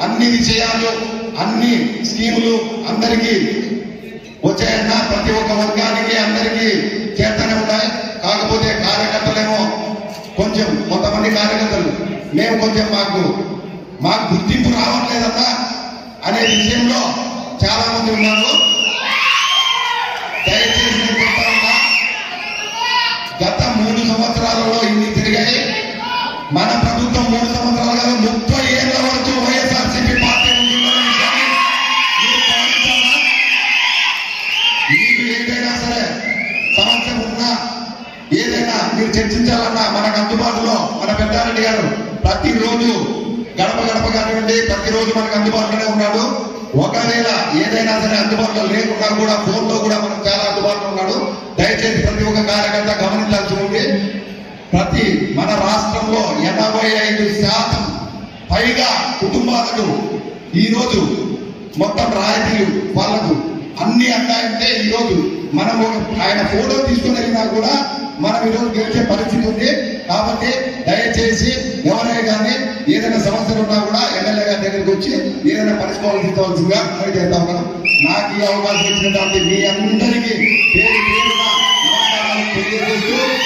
అన్ని విషయాలు అన్ని స్కీములు అందరికీ వచ్చాయన్నా ప్రతి ఒక్క వర్గానికి అందరికీ చేతనే ఉన్నాయి కాకపోతే కార్యకర్తలేమో కొంచెం కొంతమంది కార్యకర్తలు మేము కొంచెం మాకు మాకు గుర్తింపు రావట్లేదన్నా అనే విషయంలో చాలా మంది ఉన్నారు దయచేసి నేను చెప్తా ఉన్నా గత మూడు సంవత్సరాలలో ఇన్ని తిరిగాయి మన ప్రభుత్వం మూడు సంవత్సరాలు కాదు ముప్పై ఏళ్ల వరకు వైఎస్ఆర్సీపీ పార్టీ ఉంటుందనే విషయాన్ని మీరు గమనించాలా? మీకు ఏదైనా సరే సమస్య ఉన్నా ఏదైనా మీరు చర్చించాలన్నా మనకు అందుబాటులో మన పెద్దారెడ్డి గారు ప్రతిరోజు గడప గడప కానివ్వండి ప్రతిరోజు మనకు అందుబాటులోనే ఉన్నాడు ఒకవేళ ఏదైనా సరే అందుబాటులో లేకున్నా కూడా ఫోన్ లో కూడా మనకు చాలా అందుబాటులో ఉన్నాడు దయచేసి ప్రతి ఒక్క కార్యకర్త గమనించాల్సి ఉంది ప్రతి మన రాష్ట్రంలో ఎనభై ఐదు శాతం పైగా కుటుంబాలకు ఈ రోజు మొత్తం రాయితీలు వాళ్ళకు అన్ని అన్నాయంటే ఈ రోజు మనం ఒక ఆయన ఫోటో తీసుకుని వెళ్ళినా కూడా మనం ఈరోజు గెలిచే పరిస్థితి ఉంది కాబట్టి దయచేసి ఎవరైనా కానీ ఏదైనా సమస్యలు ఉన్నా కూడా ఎమ్మెల్యే గారి దగ్గరికి వచ్చి ఏదైనా పరిష్కరించవలసిందిగా మనం చేద్దాం మనం నాకు ఈ అవకాశం ఇచ్చినటువంటి మీ అందరికీ పేరు పేరున నమస్కారాలు తెలియజేస్తూ